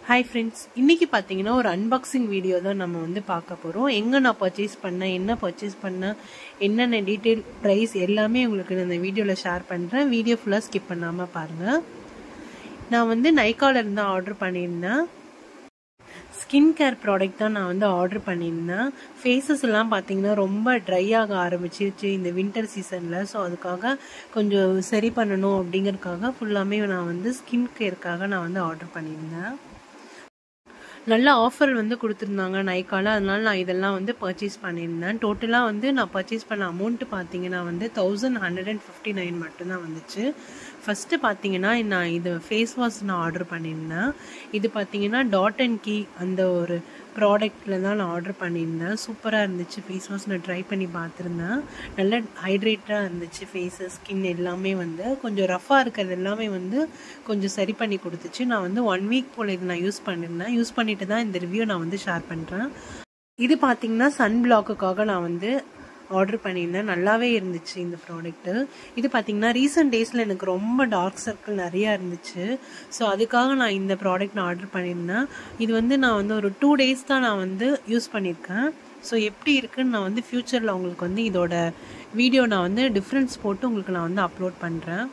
hi friends இன்னைக்கு பார்த்தீங்கன்னா ஒரு அன்பாக்சிங் வீடியோ தான் நம்ம வந்து பார்க்க போகிறோம் எங்கே நான் பர்ச்சேஸ் பண்ணேன் என்ன பர்ச்சேஸ் பண்ணேன் என்னென்ன டீட்டெயில் ப்ரைஸ் எல்லாமே உங்களுக்கு நான் இந்த வீடியோவில் ஷேர் பண்ணுறேன் வீடியோ ஃபுல்லாக ஸ்கிப் பண்ணாமல் பாருங்கள் நான் வந்து நைக்கால இருந்து ஆர்டர் பண்ணியிருந்தேன் ஸ்கின் கேர் ப்ராடக்ட் தான் நான் வந்து ஆர்டர் பண்ணியிருந்தேன் ஃபேஸஸ் எல்லாம் பார்த்தீங்கன்னா ரொம்ப ட்ரை ஆக ஆரம்பிச்சிருச்சு இந்த வின்டர் சீசனில் ஸோ அதுக்காக கொஞ்சம் சரி பண்ணணும் அப்படிங்கிறதுக்காக ஃபுல்லாமே நான் வந்து ஸ்கின் கேருக்காக நான் வந்து ஆர்டர் பண்ணியிருந்தேன் நல்ல ஆஃபர் வந்து கொடுத்துருந்தாங்க நைக்கால அதனால நான் இதெல்லாம் வந்து பர்ச்சேஸ் பண்ணியிருந்தேன் டோட்டலாக வந்து நான் பர்ச்சேஸ் பண்ண அமௌண்ட்டு பார்த்தீங்கன்னா வந்து thousand hundred and fifty nine மட்டும்தான் வந்துச்சு ஃபஸ்ட்டு பார்த்தீங்கன்னா நான் இது ஃபேஸ் வாஷ் நான் ஆர்டர் பண்ணியிருந்தேன் இது பார்த்தீங்கன்னா டாட் அண்ட் கீ அந்த ஒரு ப்ராடக்டில் தான் நான் ஆர்டர் பண்ணியிருந்தேன் சூப்பராக இருந்துச்சு ஃபேஸ் வாஷ் நான் ட்ரை பண்ணி பார்த்துருந்தேன் நல்ல ஹைட்ரேட்டாக இருந்துச்சு ஃபேஸு ஸ்கின் எல்லாமே வந்து கொஞ்சம் ரஃப்பாக இருக்கிறது எல்லாமே வந்து கொஞ்சம் சரி பண்ணி கொடுத்துச்சு நான் வந்து ஒன் வீக் போல் இது நான் யூஸ் பண்ணியிருந்தேன் யூஸ் பண்ணிட்டு தான் இந்த ரிவ்யூ நான் வந்து ஷேர் பண்ணுறேன் இது பார்த்தீங்கன்னா சன் பிளாக்குக்காக நான் வந்து ஆர்டர் பண்ணியிருந்தேன் நல்லாவே இருந்துச்சு இந்த ப்ராடக்ட்டு இது பார்த்தீங்கன்னா ரீசெண்ட் டேஸில் எனக்கு ரொம்ப டார்க் சர்க்கிள் நிறையா இருந்துச்சு ஸோ அதுக்காக நான் இந்த ப்ராடக்ட் நான் ஆர்டர் பண்ணியிருந்தேன் இது வந்து நான் வந்து ஒரு டூ டேஸ் தான் நான் வந்து யூஸ் பண்ணியிருக்கேன் ஸோ எப்படி இருக்குன்னு நான் வந்து ஃப்யூச்சரில் உங்களுக்கு வந்து இதோட வீடியோ நான் வந்து டிஃப்ரென்ஸ் போட்டு உங்களுக்கு நான் வந்து அப்லோட் பண்ணுறேன்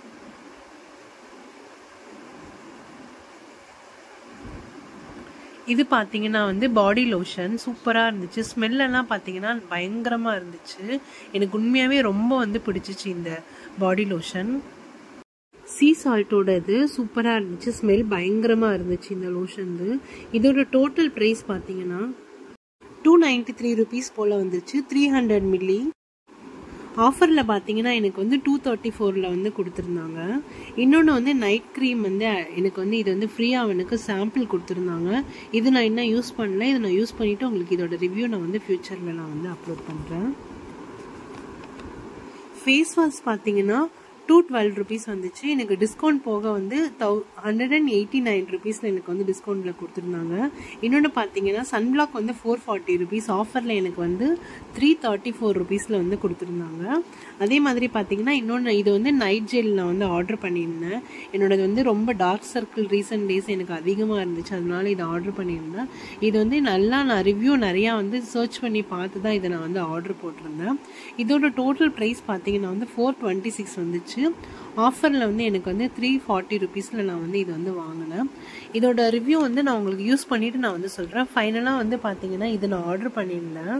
இது பார்த்தீங்கன்னா வந்து பாடி லோஷன் சூப்பராக இருந்துச்சு ஸ்மெல்லெல்லாம் பார்த்தீங்கன்னா பயங்கரமாக இருந்துச்சு எனக்கு உண்மையாகவே ரொம்ப வந்து பிடிச்சிச்சு இந்த பாடி லோஷன் சீ சால்ட்டோட இது சூப்பராக இருந்துச்சு ஸ்மெல் பயங்கரமாக இருந்துச்சு இந்த லோஷன்து இதோட டோட்டல் ப்ரைஸ் பார்த்தீங்கன்னா டூ நைன்டி த்ரீ ருபீஸ் போல் வந்துச்சு த்ரீ ஹண்ட்ரட் மில்லி ஆஃபரில் பார்த்தீங்கன்னா எனக்கு வந்து டூ தேர்ட்டி ஃபோரில் வந்து கொடுத்துருந்தாங்க இன்னொன்று வந்து நைட் க்ரீம் வந்து எனக்கு வந்து இது வந்து ஃப்ரீயாக எனக்கு சாம்பிள் கொடுத்துருந்தாங்க இது நான் இன்னும் யூஸ் பண்ணல இதை நான் யூஸ் பண்ணிவிட்டு உங்களுக்கு இதோட ரிவ்யூ நான் வந்து ஃப்யூச்சரில் நான் வந்து அப்லோட் பண்ணுறேன் ஃபேஸ் வாஷ் பார்த்தீங்கன்னா டூ டுவெல் ருபீஸ் வந்துச்சு எனக்கு டிஸ்கவுண்ட் போக வந்து தௌ ஹண்ட்ரட் அண்ட் எயிட்டி நைன் ருபீஸில் எனக்கு வந்து டிஸ்கவுண்ட்டில் கொடுத்துருந்தாங்க இன்னொன்று பார்த்தீங்கன்னா சன்பிளாக் வந்து ஃபோர் ஃபார்ட்டி ருபீஸ் ஆஃபரில் எனக்கு வந்து த்ரீ தேர்ட்டி ஃபோர் ருபீஸில் வந்து கொடுத்துருந்தாங்க அதே மாதிரி பார்த்தீங்கன்னா இன்னொன்று இது வந்து நைட் ஜெல் நான் வந்து ஆர்டர் பண்ணியிருந்தேன் என்னோடது வந்து ரொம்ப டார்க் சர்க்கிள் ரீசெண்ட் டேஸ் எனக்கு அதிகமாக இருந்துச்சு அதனால இதை ஆர்டர் பண்ணியிருந்தேன் இது வந்து நல்லா நான் ரிவ்யூ நிறையா வந்து சர்ச் பண்ணி பார்த்து தான் இதை நான் வந்து ஆர்டர் போட்டிருந்தேன் இதோட டோட்டல் ப்ரைஸ் பார்த்தீங்கன்னா வந்து ஃபோர் டுவெண்ட்டி சிக்ஸ் வந்துச்சு ஆஃபரில் வந்து எனக்கு வந்து த்ரீ ஃபார்ட்டி ருபீஸில் நான் வந்து இது வந்து வாங்கினேன் இதோட ரிவ்யூ வந்து நான் உங்களுக்கு யூஸ் பண்ணிவிட்டு நான் வந்து சொல்கிறேன் ஃபைனலாக வந்து பார்த்தீங்கன்னா இது நான் ஆர்டர் பண்ணியிருந்தேன்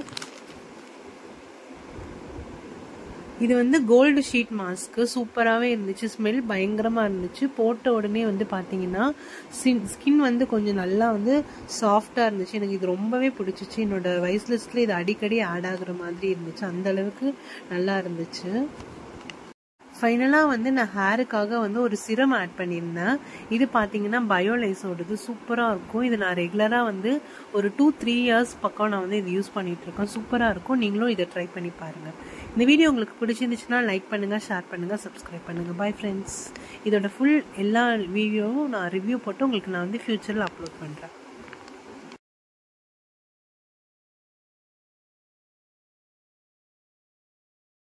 இது வந்து கோல்டு ஷீட் மாஸ்க்கு சூப்பராகவே இருந்துச்சு ஸ்மெல் பயங்கரமாக இருந்துச்சு போட்ட உடனே வந்து பார்த்தீங்கன்னா ஸ்கின் வந்து கொஞ்சம் நல்லா வந்து சாஃப்டாக இருந்துச்சு எனக்கு இது ரொம்பவே பிடிச்சிச்சு என்னோட வைஸ் லிஸ்ட்டில் இது அடிக்கடி ஆட் ஆகுற மாதிரி இருந்துச்சு அந்த அளவுக்கு நல்லா இருந்துச்சு ஃபைனலாக வந்து நான் ஹேருக்காக வந்து ஒரு சிரம் ஆட் பண்ணியிருந்தேன் இது பார்த்தீங்கன்னா பயோலைஸோடது சூப்பராக இருக்கும் இது நான் ரெகுலராக வந்து ஒரு டூ த்ரீ இயர்ஸ் பக்கம் நான் வந்து இது யூஸ் பண்ணிட்டு இருக்கேன் சூப்பராக இருக்கும் நீங்களும் இதை ட்ரை பண்ணி பாருங்கள் இந்த வீடியோ உங்களுக்கு பிடிச்சிருந்துச்சுன்னா லைக் பண்ணுங்கள் ஷேர் பண்ணுங்கள் சப்ஸ்கிரைப் பண்ணுங்கள் பை ஃப்ரெண்ட்ஸ் இதோட ஃபுல் எல்லா வீடியோவும் நான் ரிவ்யூ போட்டு உங்களுக்கு நான் வந்து ஃப்யூச்சரில் அப்லோட் பண்ணுறேன்